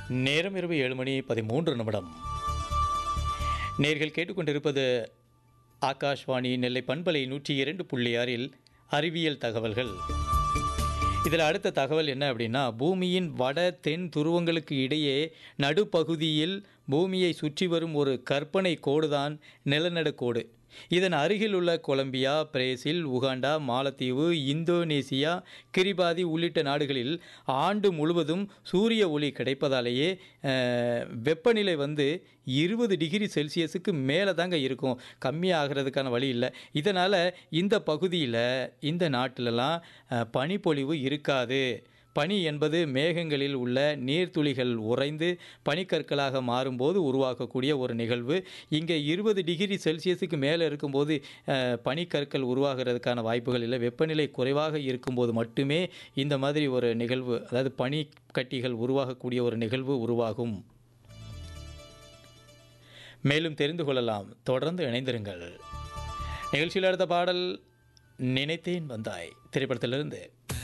நேரம் இரவு ஏழு மணி பதிமூன்று நிமிடம் நேர்கள் கேட்டுக்கொண்டிருப்பது ஆகாஷ்வாணி நெல்லை பண்பலை நூற்றி இரண்டு புள்ளி ஆறில் அறிவியல் தகவல்கள் இதில் அடுத்த தகவல் என்ன அப்படின்னா பூமியின் வட தென் துருவங்களுக்கு இடையே நடுப்பகுதியில் பூமியை சுற்றி வரும் ஒரு கற்பனை கோடுதான் நிலநடுக்கோடு இதன் அருகில் உள்ள கொலம்பியா பிரேசில் உகாண்டா மாலத்தீவு இந்தோனேசியா கிரிபாதி உள்ளிட்ட நாடுகளில் ஆண்டு முழுவதும் சூரிய ஒளி கிடைப்பதாலேயே அஹ், வெப்பநிலை வந்து இருபது டிகிரி செல்சியஸுக்கு மேலே தாங்க இருக்கும் கம்மியாகிறதுக்கான வழி இல்லை இதனால் இந்த பகுதியில் இந்த நாட்டிலலாம் அஹ், பனிப்பொழிவு இருக்காது பனி என்பது மேகங்களில் உள்ள நீர்த்துளிகள் உறைந்து பனிக்கற்களாக மாறும்போது உருவாக்கக்கூடிய ஒரு நிகழ்வு இங்கே இருபது டிகிரி செல்சியஸுக்கு மேலே இருக்கும்போது அஹ், பனிக்கற்கள் உருவாகிறதுக்கான வாய்ப்புகள் இல்லை வெப்பநிலை குறைவாக இருக்கும்போது மட்டுமே இந்த மாதிரி ஒரு நிகழ்வு அதாவது பனி கட்டிகள் உருவாகக்கூடிய ஒரு நிகழ்வு உருவாகும் மேலும் தெரிந்து கொள்ளலாம் தொடர்ந்து இணைந்திருங்கள் நிகழ்ச்சியில் அடுத்த பாடல் நினைத்தேன் வந்தாய் திரைப்படத்திலிருந்து